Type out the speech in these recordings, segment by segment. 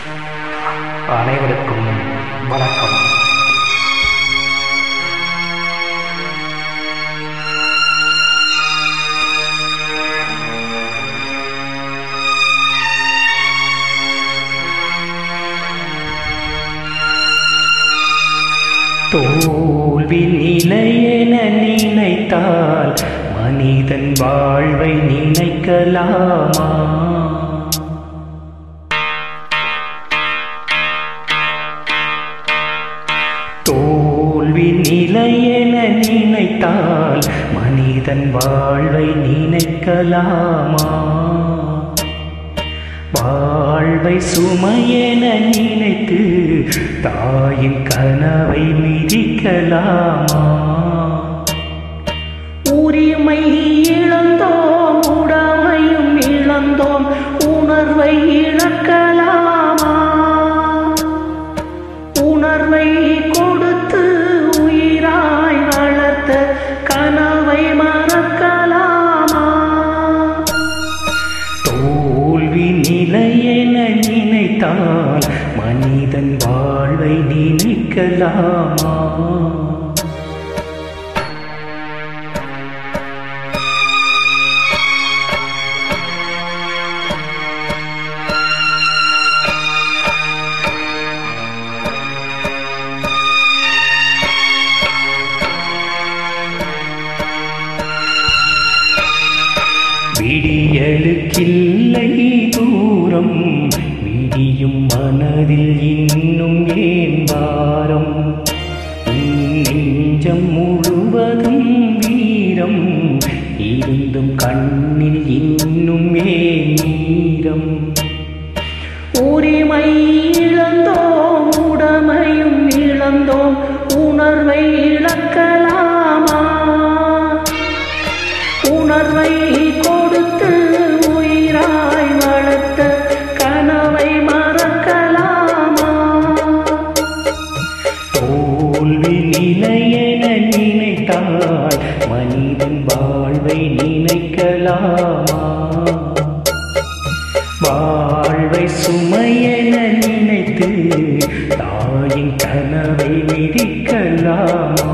அனைவருக்கும் வணக்கம் தோல்வி நிலையென நினைத்தால் மனிதன் வாழ்வை நினைக்கலாமா தோல்வி நிலையென நினைத்தால் மனிதன் வாழ்வை நினைக்கலாமா வாழ்வை சுமையென நினைத்து தாயின் கனவை மிதிக்கலாமா உரிமை இழந்தோம் உடமையும் இழந்தோம் உணர்வை இழக்கலாமா உணர்வை கொடுத்து உயிராய் வளர்த்த கனவை மறக்கலாமா தோல்வி நிலையென நினைத்தால் மனிதன் வாழ்வை நினைக்கலாமா விடியலுக்கில்லை தூரம் விடியும் மனதில் இன்னும் ஏன் வாரம் உன் நெஞ்சம் முழுவதும் வீரம் இருந்தும் கண்ணில் இன்னும் ஏன் நீரம் உரிமை இழந்தோம் உடமையும் இழந்தோம் உணர்வை இழக்கலாமா உணர்வை கொடுத்து உயிராய் வளர்த்த கனவை மறக்கலாமா தோல்வி நிலையென நினைத்தால் மனிதன் வாழ்வை நினைக்கலாமா வாழ்வை சுமையென நினைத்து தாயின் கனவை மிதிக்கலாமா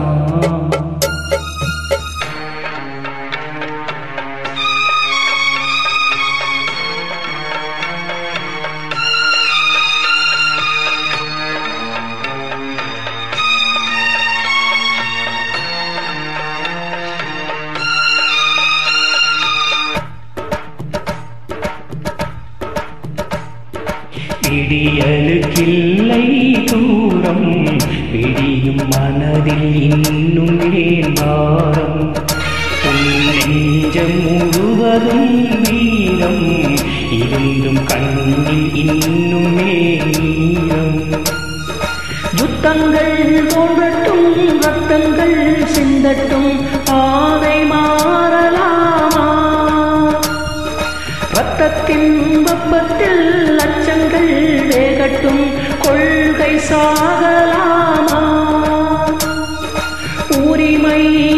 விடியலுக்கில்லை தூரம் விடியும் மனதில் இன்னும் ஏன் வாரம் உன் நெஞ்சம் முழுவதும் வீரம் இருந்தும் கண்ணில் இன்னும் ஏன் நீரம் யுத்தங்கள் தோன்றட்டும் ரத்தங்கள் சிந்தட்டும் பாதை மாறலாமா ரத்தத்தின் வெப்பத்தில் லட்சங்கள் வேகட்டும் கொள்கை சாகலாமா உரிமை